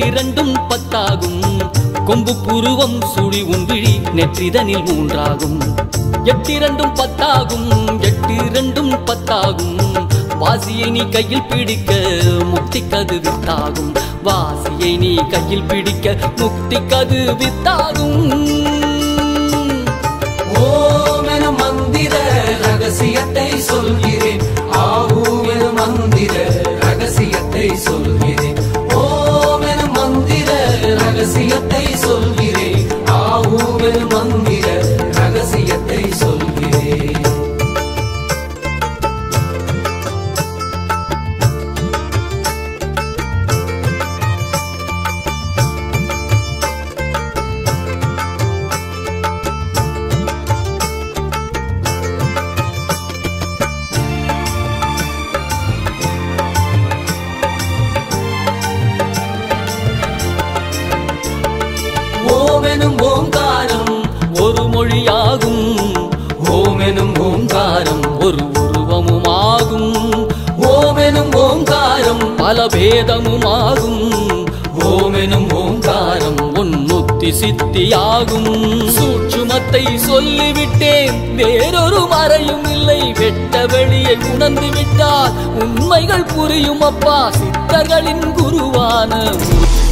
எட்டிரண்டும் பத்தாகும் கொம்பு புருவம் சுழி ஒன்றிழி நெற்றிதனில் மூன்றாகும் எட்டிரண்டும் பத்தாகும் எட்டிரண்டும் பத்தாகும் வாசியை நீ கையில் பிடிக்க முக்தி கது வித்தாகும் வாசியை நீ கையில் பிடிக்க முக்தி கது வித்தாகும் ஓம் என மந்திர ரகசியத்தை சொல்கிறேன் ஆஹூம் என மந்திர ரகசியத்தை சொல்கிறேன் ஓம் என மந்திர ரகசியத்தை சொல்கிறேன் ஆஹூம் என மந்திர ரகசியத்தை சொல்கிறேன் ஓமெனும் ஓங்காரம் ஒரு மொழியாகும் ஓமெனும் ஓங்காரம் ஒரு உருவமுமாகும் ஓமெனும் ஓங்காரம் பல பேதமுமாகும் ஓமெனும் ஓங்காரம் உன்னுத்தி சித்தியாகும் சூட்சுமத்தை சொல்லிவிட்டேன் வேறொரு மறையும் இல்லை வெட்ட வெளியை உணர்ந்து விட்டால் உண்மைகள் புரியும் அப்பா சித்தர்களின் குருவான முத்து